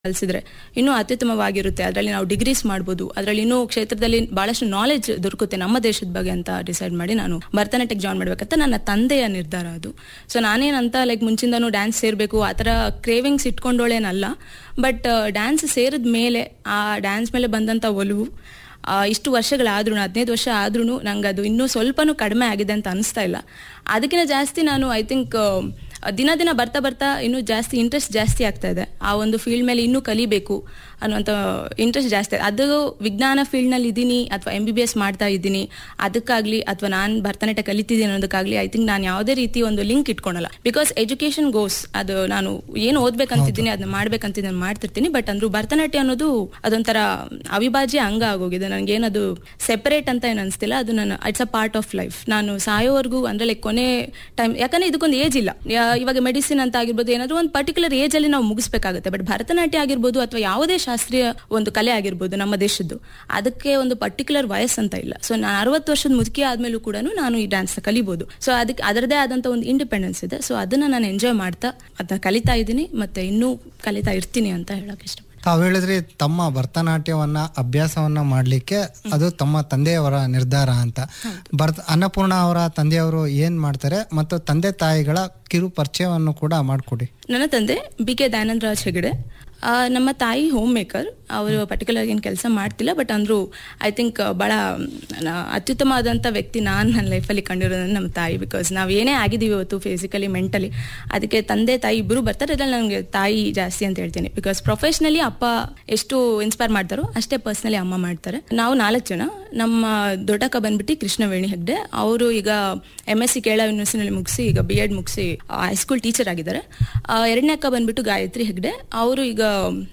ಕಲಿಸಿದ್ರೆ ಇನ್ನೂ ಅತ್ಯುತ್ತಮವಾಗಿರುತ್ತೆ ಅದರಲ್ಲಿ ನಾವು ಡಿಗ್ರೀಸ್ ಮಾಡ್ಬೋದು ಅದರಲ್ಲಿ ಇನ್ನೂ ಕ್ಷೇತ್ರದಲ್ಲಿ ಬಹಳಷ್ಟು ನಾಲೆಜ್ ದೊರಕುತ್ತೆ ನಮ್ಮ ದೇಶದ ಬಗ್ಗೆ ಅಂತ ಡಿಸೈಡ್ ಮಾಡಿ ನಾನು ಭರತನಾಟ್ಯಕ್ಕೆ ಜಾಯ್ನ್ ಮಾಡ್ಬೇಕಂತ ನನ್ನ ತಂದೆಯ ನಿರ್ಧಾರ ಅದು ಸೊ ನಾನೇನಂತ ಲೈಕ್ ಮುಂಚಿಂದನೂ ಡ್ಯಾನ್ಸ್ ಸೇರಬೇಕು ಆ ಥರ ಕ್ರೇವಿಂಗ್ಸ್ ಇಟ್ಕೊಂಡೋಳೇನಲ್ಲ ಬಟ್ ಡ್ಯಾನ್ಸ್ ಸೇರಿದ ಮೇಲೆ ಆ ಡ್ಯಾನ್ಸ್ ಮೇಲೆ ಬಂದಂಥ ಒಲವು ಆ, ಇಷ್ಟು ವರ್ಷಗಳಾದ್ರೂ ಹದಿನೈದು ವರ್ಷ ಆದ್ರೂ ನಂಗೆ ಅದು ಇನ್ನೂ ಸ್ವಲ್ಪನೂ ಕಡಿಮೆ ಆಗಿದೆ ಅಂತ ಅನಿಸ್ತಾ ಇಲ್ಲ ಅದಕ್ಕಿಂತ ಜಾಸ್ತಿ ನಾನು ಐ ಥಿಂಕ್ ದಿನ ದಿನ ಬರ್ತಾ ಬರ್ತಾ ಇನ್ನೂ ಜಾಸ್ತಿ ಇಂಟ್ರೆಸ್ಟ್ ಜಾಸ್ತಿ ಆಗ್ತಾ ಇದೆ ಆ ಒಂದು ಫೀಲ್ಡ್ ಮೇಲೆ ಇನ್ನೂ ಕಲಿಬೇಕು ಅನ್ನುವಂಥ ಇಂಟ್ರೆಸ್ಟ್ ಜಾಸ್ತಿ ಇದೆ. ಅದು ವಿಜ್ಞಾನ ಫೀಲ್ಡ್ನಲ್ಲಿ ಇದ್ದೀನಿ ಅಥವಾ ಎಂ ಬಿ ಬಿ ಎಸ್ ಮಾಡ್ತಾ ಇದ್ದೀನಿ ಅದಕ್ಕಾಗ್ಲಿ ಅಥವಾ ನಾನು ಭರತನಾಟ್ಯ ಕಲಿತಿದ್ದೀನಿ ಅನ್ನೋದಕ್ಕಾಗ್ಲಿ ಐ ಥಿಂಕ್ ನಾನು ಯಾವುದೇ ರೀತಿ ಒಂದು ಲಿಂಕ್ ಇಟ್ಕೊಳಲ್ಲ ಬಿಕಾಸ್ ಎಜುಕೇಶನ್ ಗೋಸ್ ಅದು ನಾನು ಏನು ಓದ್ಬೇಕಂತಿದ್ದೀನಿ ಅದನ್ನ ಮಾಡ್ಬೇಕಂತಿದ್ದೀನಿ ನಾನು ಮಾಡ್ತಿರ್ತೀನಿ ಬಟ್ ಅಂದ್ರೂ ಭರತನಾಟ್ಯ ಅನ್ನೋದು ಅದೊಂಥರ ಅವಿಭಾಜ್ಯ ಅಂಗ ಆಗೋಗಿದೆ ನನಗೇನದು ಸೆಪರೇಟ್ ಅಂತ ಏನು ಅನಿಸ್ತಿಲ್ಲ ಅದು ನನ್ನ it's a part of life ನಾನು ಸಾಯೋವರೆಗೂ ಅಂದ್ರೆ ಲೈಕ್ ಕೊನೆ ಟೈಮ್ ಯಾಕಂದ್ರೆ ಇದಕ್ಕೊಂದು ಏಜ್ ಇಲ್ಲ ಯಾ- ಇವಾಗ ಮೆಡಿಸಿನ್ ಅಂತ ಆಗಿರ್ಬೋದು ಏನಾದ್ರು ಒಂದು ಪರ್ಟಿಕ್ಯುಲರ್ ಏಜ್ ಅಲ್ಲಿ ನಾವು ಮುಗಿಸ್ಬೇಕಾಗುತ್ತೆ ಬಟ್ ಭರತನಾಟ್ಯ ಆಗಿರ್ಬೋದು ಅಥವಾ ಯಾವುದೇ ಶಾಸ್ತ್ರೀಯ ಒಂದು ಕಲೆ ಆಗಿರ್ಬೋದು ನಮ್ಮ ದೇಶದ್ದು ಅದಕ್ಕೆ ಒಂದು ಪರ್ಟಿಕ್ಯುಲರ್ ವಯಸ್ಸು ಅಂತ ಇಲ್ಲ ಸೊ ನಾನು ಅರವತ್ತು ವರ್ಷದ ಮುದುಕಿ ಆದ್ಮೇಲೂ ಕೂಡ ನಾನು ಈ ಡ್ಯಾನ್ಸ್ ಕಲಿಬಹುದು ಸೊ ಅದಕ್ಕೆ ಅದರದೇ ಆದಂತ ಒಂದು ಇಂಡಿಪೆಂಡೆನ್ಸ್ ಇದೆ ಸೊ ಅದನ್ನ ನಾನು ಎಂಜಾಯ್ ಮಾಡ್ತಾ ಅದನ್ನ ಕಲಿತಾ ಇದ್ದೀನಿ ಮತ್ತೆ ಇನ್ನೂ ಕಲಿತಾ ಇರ್ತೀನಿ ಅಂತ ಹೇಳಕ್ ಇಷ್ಟ ತಾವು ಹೇಳಿದ್ರಿ ತಮ್ಮ ಭರತನಾಟ್ಯವನ್ನ ಅಭ್ಯಾಸವನ್ನ ಮಾಡ್ಲಿಕ್ಕೆ ಅದು ತಮ್ಮ ತಂದೆಯವರ ನಿರ್ಧಾರ ಅಂತ ಭರತ ಅನ್ನಪೂರ್ಣ ಅವರ ತಂದೆಯವರು ಏನ್ ಮಾಡ್ತಾರೆ ಮತ್ತು ತಂದೆ ತಾಯಿಗಳ ಕಿರು ಪರಿಚಯವನ್ನು ಕೂಡ ಮಾಡಿಕೊಡಿ ನನ್ನ ತಂದೆ ಬಿ ಕೆ ದಯಾನಂದ ರಾಜ್ ಹೆಗಡೆ ಆ, ನಮ್ಮ ತಾಯಿ ಹೋಮ್ ಮೇಕರ್ ಅವರು ಪರ್ಟಿಕ್ಯುಲರ್ ಏನು ಕೆಲಸ ಮಾಡ್ತಿಲ್ಲ ಬಟ್ ಅಂದ್ರು ಐ ಥಿಂಕ್ ಭಾಳ ಅತ್ಯುತ್ತಮವಾದಂಥ ವ್ಯಕ್ತಿ ನಾನು ನನ್ನ ಲೈಫಲ್ಲಿ ಕಂಡಿರೋದು ನಮ್ಮ ತಾಯಿ ಬಿಕಾಸ್ ನಾವು ಏನೇ ಆಗಿದ್ದೀವಿ ಇವತ್ತು ಫಿಸಿಕಲಿ ಮೆಂಟಲಿ ಅದಕ್ಕೆ ತಂದೆ ತಾಯಿ ಇಬ್ಬರು ಬರ್ತಾರೆ ಅದ್ರಲ್ಲಿ ನನಗೆ ತಾಯಿ ಜಾಸ್ತಿ ಅಂತ ಹೇಳ್ತೀನಿ ಬಿಕಾಸ್ ಪ್ರೊಫೆಷ್ನಲಿ ಅಪ್ಪ ಎಷ್ಟು ಇನ್ಸ್ಪೈರ್ ಮಾಡ್ತಾರೋ ಅಷ್ಟೇ ಪರ್ಸ್ನಲಿ ಅಮ್ಮ ಮಾಡ್ತಾರೆ ನಾವು ನಾಲ್ಕು ಜನ ನಮ್ಮ ದೊಡ್ಡಕ್ಕ ಬಂದ್ಬಿಟ್ಟು ಕೃಷ್ಣವೇಣಿ ಹೆಗ್ಡೆ ಅವರು ಈಗ ಎಮ್ ಎಸ್ ಸಿ ಕೇರಳ ಯೂನಿವರ್ಸಿಟಿನಲ್ಲಿ ಮುಗಿಸಿ ಈಗ ಬಿ ಎಡ್ ಮುಗಿಸಿ ಹೈಸ್ಕೂಲ್ ಟೀಚರ್ ಆಗಿದ್ದಾರೆ ಆ, ಎರಡನೇ ಅಕ್ಕ ಬಂದ್ಬಿಟ್ಟು ಗಾಯತ್ರಿ ಹೆಗ್ಡೆ ಅವರು ಈಗ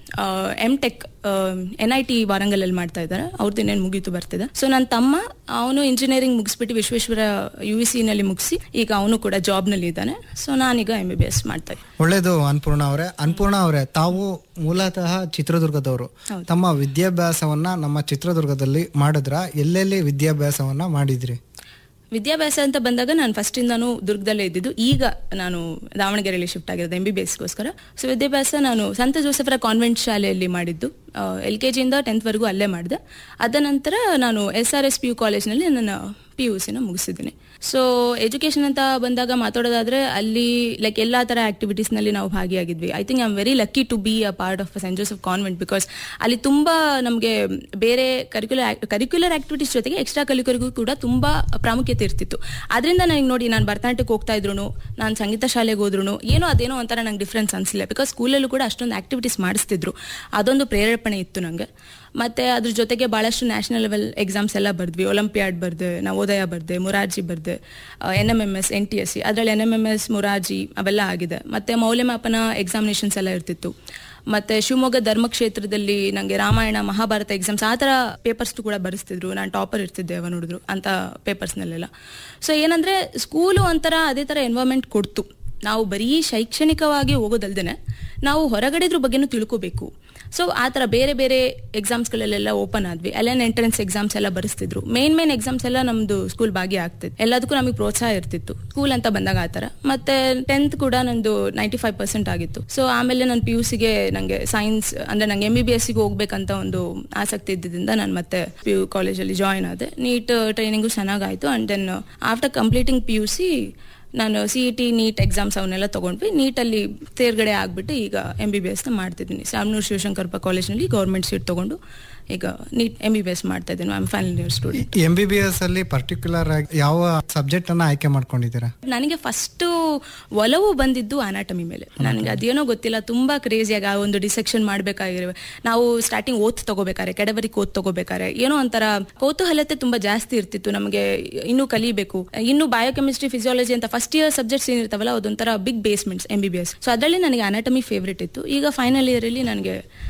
M Tech N I T ವಾರಂಗಲಲ್ಲಿ ಮಾಡ್ತಾ ಇದ್ದಾರೆ ಅವ್ರದ್ದು ಇನ್ನೇನು ಮುಗೀತು ಬರ್ತಿದೆ ಸೊ ನನ್ನ ತಮ್ಮ ಅವನು ಇಂಜಿನಿಯರಿಂಗ್ ಮುಗಿಸ್ಬಿಟ್ಟು ವಿಶ್ವೇಶ್ವರ ಯು ವಿ ಸಿ ನಲ್ಲಿ ಮುಗಿಸಿ ಈಗ ಅವನು ಕೂಡ ಜಾಬ್ ನಲ್ಲಿ ಇದ್ದಾನೆ ಸೊ ನಾನೀಗ ಎಂ ಬಿ ಬಿ ಎಸ್ ಮಾಡ್ತಾ ಇದ್ದೀನಿ ಒಳ್ಳೇದು ಅನ್ಪೂರ್ಣ ಅವರೇ ಅನ್ಪೂರ್ಣ ಅವರೇ ತಾವು ಮೂಲತಃ ಚಿತ್ರದುರ್ಗದವರು ತಮ್ಮ ವಿದ್ಯಾಭ್ಯಾಸವನ್ನ ನಮ್ಮ ಚಿತ್ರದುರ್ಗದಲ್ಲಿ ಮಾಡಿದ್ರ ಎಲ್ಲೆಲ್ಲಿ ವಿದ್ಯಾಭ್ಯಾಸವನ್ನ ಮಾಡಿದ್ರಿ ವಿದ್ಯಾಭ್ಯಾಸ ಅಂತ ಬಂದಾಗ ನಾನು ಫಸ್ಟಿಂದಾನು ದುರ್ಗದಲ್ಲೇ ಇದ್ದಿದ್ದು ಈಗ ನಾನು ದಾವಣಗೆರೆಯಲ್ಲಿ ಶಿಫ್ಟ್ ಆಗಿರೋದು ಎಂ ಬಿ ಬಿ ಎಸ್ಗೋಸ್ಕರ ಸೊ ವಿದ್ಯಾಭ್ಯಾಸ ನಾನು ಸಂತ ಜೋಸೆಫರ ಕಾನ್ವೆಂಟ್ ಶಾಲೆಯಲ್ಲಿ ಮಾಡಿದ್ದು ಎಲ್ ಕೆ ಜಿಯಿಂದ ಟೆಂತ್ವರೆಗೂ ಅಲ್ಲೇ ಮಾಡಿದೆ ಅದ ನಂತರ ನಾನು S R S P U ಕಾಲೇಜ್ನಲ್ಲಿ ನನ್ನ ಪಿ ಯು ಸಿನ ಮುಗಿಸಿದ್ದೀನಿ ಸೊ ಎಜುಕೇಶನ್ ಅಂತ ಬಂದಾಗ ಮಾತಾಡೋದಾದ್ರೆ ಅಲ್ಲಿ ಲೈಕ್ ಎಲ್ಲಾ ತರ ಆಕ್ಟಿವಿಟೀಸ್ ನಲ್ಲಿ ನಾವು ಭಾಗಿಯಾಗಿದ್ವಿ I think I am very lucky to be a part of Saint Joseph convent because ಅಲ್ಲಿ ತುಂಬಾ ನಮಗೆ ಬೇರೆ ಕರಿಕ್ಯುಲರ್ ಕರಿಕ್ಯುಲರ್ ಆಕ್ಟಿವಿಟೀಸ್ ಜೊತೆಗೆ ಎಕ್ಸ್ಟ್ರಾ ಕಲಿಕರಿಗೂ ಕೂಡ ತುಂಬಾ ಪ್ರಾಮುಖ್ಯತೆ ಇರ್ತಿತ್ತು ಅದರಿಂದ ನನಗೆ ನೋಡಿ ನಾನು ಭರತನಾಟ್ಯಕ್ಕೆ ಹೋಗ್ತಾ ಇದ್ರು ನಾನು ಸಂಗೀತ ಶಾಲೆಗೆ ಹೋದ್ರು ಏನೋ ಅದೇನೋ ಒಂಥರ ನಂಗೆ ಡಿಫ್ರೆನ್ಸ್ ಅನ್ಸಿಲ್ಲ ಬಿಕಾಸ್ ಸ್ಕೂಲಲ್ಲೂ ಕೂಡ ಅಷ್ಟೊಂದು ಆಕ್ಟಿವಿಟೀಸ್ ಮಾಡಿಸ್ತಿದ್ರು ಅದೊಂದು ಪ್ರೇರೇಪಣೆ ಇತ್ತು ನಂಗೆ ಮತ್ತೆ ಅದ್ರ ಜೊತೆಗೆ ಬಹಳಷ್ಟು ನ್ಯಾಷನಲ್ ಲೆವೆಲ್ ಎಕ್ಸಾಮ್ಸ್ ಎಲ್ಲ ಬರ್ದ್ವಿ ಒಲಿಂಪಿಯಾಡ್ ಬರ್ದೆ ನವೋದಯ ಬರ್ದೆ ಮುರಾರ್ಜಿ ಬರ್ದೆ N M M S N T S C ಅದರಲ್ಲಿ N M M S Morarji ಅವೆಲ್ಲ ಆಗಿದೆ ಮತ್ತೆ ಮೌಲ್ಯಮಾಪನ ಎಕ್ಸಾಮಿನೇಷನ್ಸ್ ಎಲ್ಲ ಇರ್ತಿತ್ತು ಮತ್ತೆ ಶಿವಮೊಗ್ಗ ಧರ್ಮಕ್ಷೇತ್ರದಲ್ಲಿ ನಂಗೆ ರಾಮಾಯಣ ಮಹಾಭಾರತ ಎಕ್ಸಾಮ್ಸ್ ಆ ಥರ ಪೇಪರ್ಸ್ ಕೂಡ ಬರೆಸ್ತಿದ್ರು ನಾನು ಟಾಪರ್ ಇರ್ತಿದ್ದೆ ಅವ ನೋಡಿದ್ರು ಅಂತ ಪೇಪರ್ಸ್ನಲ್ಲೆಲ್ಲ ಸೊ ಏನಂದ್ರೆ ಸ್ಕೂಲು ಒಂಥರ ಅದೇ ಥರ ಎನ್ವೈರ್ಮೆಂಟ್ ಕೊಡ್ತು ನಾವು ಬರೀ ಶೈಕ್ಷಣಿಕವಾಗಿ ಹೋಗೋದಲ್ದೇನೆ ನಾವು ಹೊರಗಡೆ ಇದ್ರ ಬಗ್ಗೆನೂ ತಿಳ್ಕೋಬೇಕು ಸೊ ಆ ಥರ ಬೇರೆ ಬೇರೆ ಎಕ್ಸಾಮ್ಸ್ಗಳಲ್ಲೆಲ್ಲ ಓಪನ್ ಆದ್ವಿ ಅಲ್ಲೇನ್ ಎಂಟ್ರೆನ್ಸ್ ಎಕ್ಸಾಮ್ಸ್ ಎಲ್ಲ ಬರೆಸ್ತಿದ್ರು ಮೇನ್ ಮೇನ್ ಎಕ್ಸಾಮ್ಸ್ ಎಲ್ಲ ನಮ್ದು ಸ್ಕೂಲ್ ಭಾಗಿ ಆಗ್ತಿತ್ತು ಎಲ್ಲದಕ್ಕೂ ನಮಗೆ ಪ್ರೋತ್ಸಾಹ ಇರ್ತಿತ್ತು ಸ್ಕೂಲ್ ಅಂತ ಬಂದಾಗ ಆ ಥರ ಮತ್ತೆ ಟೆಂತ್ ಕೂಡ ನಂದು ನೈಂಟಿ ಫೈವ್ ಪರ್ಸೆಂಟ್ ಆಗಿತ್ತು ಸೊ ಆಮೇಲೆ ನಾನು ಪಿ ಯು ಸಿಗೆ ನಂಗೆ ಸೈನ್ಸ್ ಅಂದ್ರೆ ನಂಗೆ ಎಂ ಬಿ ಬಿ ಎಸ್ಸಿಗೆ ಹೋಗ್ಬೇಕಂತ ಒಂದು ಆಸಕ್ತಿ ಇದ್ದಿದ್ದರಿಂದ ನಾನು ಮತ್ತೆ ಪಿ ಯು ಕಾಲೇಜಲ್ಲಿ ಜಾಯಿನ್ ಆದೆ ನೀಟ್ ಟ್ರೈನಿಂಗು ಚೆನ್ನಾಗಾಯ್ತು and then after completing P U C ನಾನು C E T NEET exams ಅವನ್ನೆಲ್ಲ ತಗೊಂಡ್ವಿ ನೀಟಲ್ಲಿ ತೇರ್ಗಡೆ ಆಗ್ಬಿಟ್ಟು ಈಗ ಎಂ ಬಿ ಬಿ ಎಸ್ನ ಮಾಡ್ತಿದ್ದೀನಿ ಸಾಮನೂರು ಶಿವಶಂಕರಪ್ಪ ಕಾಲೇಜ್ನಲ್ಲಿ ಗೌರ್ಮೆಂಟ್ ಸೀಟ್ ತಗೊಂಡು ಈಗ NEET M B B S ಮಾಡ್ತಾ ಇದ್ದೀನಿ I final year student M B B S ಅಲ್ಲಿ ಪರ್ಟಿಕ್ಯುಲರ್ ಆಗಿ ಯಾವ ಸಬ್ಜೆಕ್ಟ್ ಅನ್ನ ಆಯ್ಕೆ ಮಾಡ್ಕೊಂಡಿದ್ದೀರಾ ನನಗೆ ಫಸ್ಟ್ ಒಲವು ಬಂದಿದ್ದು ಅನಾಟಮಿ ಮೇಲೆ ನನಗೆ ಅದೇನೋ ಗೊತ್ತಿಲ್ಲ ತುಂಬಾ ಕ್ರೇಜಿಯಾಗಿ ಆ ಒಂದು ಡಿಸೆಕ್ಷನ್ ಮಾಡ್ಬೇಕಾಗಿರೋ ನಾವು ಸ್ಟಾರ್ಟಿಂಗ್ ಓತ್ ತಗೋಬೇಕಾರೆ ಕೆಡವರಿ ಓತ್ ತಗೋಬೇಕಾರೆ ಏನೋ ಒಂಥರ ಕೌತೂಹಲತೆ ತುಂಬಾ ಜಾಸ್ತಿ ಇರ್ತಿತ್ತು ನಮಗೆ ಇನ್ನೂ ಕಲಿಬೇಕು ಇನ್ನು ಬಯೋಕೆಮಿಸ್ಟ್ರಿ ಫಿಸಿಯಾಲಜಿ ಅಂತ ಫಸ್ಟ್ ಇಯರ್ ಸಬ್ಜೆಕ್ಟ್ಸ್ ಏನಿರ್ತಾವಲ್ಲ ಅದೊಂಥರ big basements M B B S so ಅದರಲ್ಲಿ ನನಗೆ ಅನಾಟಮಿ ಫೇವ್ರೇಟ್ ಇತ್ತು ಈಗ ಫೈನಲ್ ಇಯರ್ ಅಲ್ಲಿ ನನಗೆ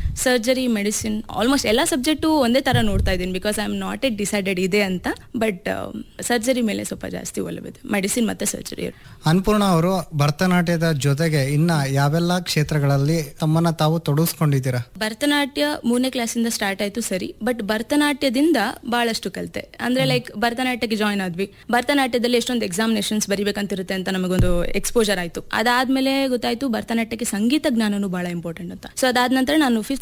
ಸರ್ಜರಿ ಮೆಡಿಸಿನ್ ಆಲ್ಮೋಸ್ಟ್ ಎಲ್ಲ ಸಬ್ಜೆಕ್ಟು ಒಂದೇ ತರ ನೋಡ್ತಾ ಇದ್ದೀನಿ because I am not yet decided ಇದೆ ಅಂತ ಬಟ್ ಸರ್ಜರಿ ಮೇಲೆ ಸ್ವಲ್ಪ ಜಾಸ್ತಿ ಒಲವಿದೆ ಮೆಡಿಸಿನ್ ಮತ್ತೆ ಸರ್ಜರಿ ಅನ್ಪೂರ್ಣ ಅವರು ಭರತನಾಟ್ಯದ ಜೊತೆಗೆ ಇನ್ನ ಯಾವೆಲ್ಲ ಕ್ಷೇತ್ರಗಳಲ್ಲಿ ತಮ್ಮನ್ನ ತಾವು ತೊಡಗಿಸ್ಕೊಂಡಿದ್ದೀರಾ ಭರತನಾಟ್ಯ ಮೂರನೇ ಕ್ಲಾಸಿಂದ ಸ್ಟಾರ್ಟ್ ಆಯ್ತು ಸರಿ ಬಟ್ ಭರತನಾಟ್ಯದಿಂದ ಬಹಳಷ್ಟು ಕಲಿತೆ ಅಂದ್ರೆ ಲೈಕ್ ಭರತನಾಟ್ಯಕ್ಕೆ ಜಾಯ್ನ್ ಆದ್ವಿ ಭರತನಾಟ್ಯದಲ್ಲಿ ಎಷ್ಟೊಂದು ಎಕ್ಸಾಮಿನೇಷನ್ಸ್ ಬರಿಬೇಕಂತಿರುತ್ತೆ ಅಂತ ನಮಗೊಂದು ಎಕ್ಸ್ಪೋಜರ್ ಆಯ್ತು ಅದಾದ್ಮೇಲೆ ಗೊತ್ತಾಯ್ತು ಭರತನಾಟ್ಯಕ್ಕೆ ಸಂಗೀತ ಜ್ಞಾನನೂ ಬಹಳ ಇಂಪಾರ್ಟೆಂಟ್ ಅಂತ ಸೊ ಅದಾದ ನಂತರ ನಾನು ಫಿಫ್ತ್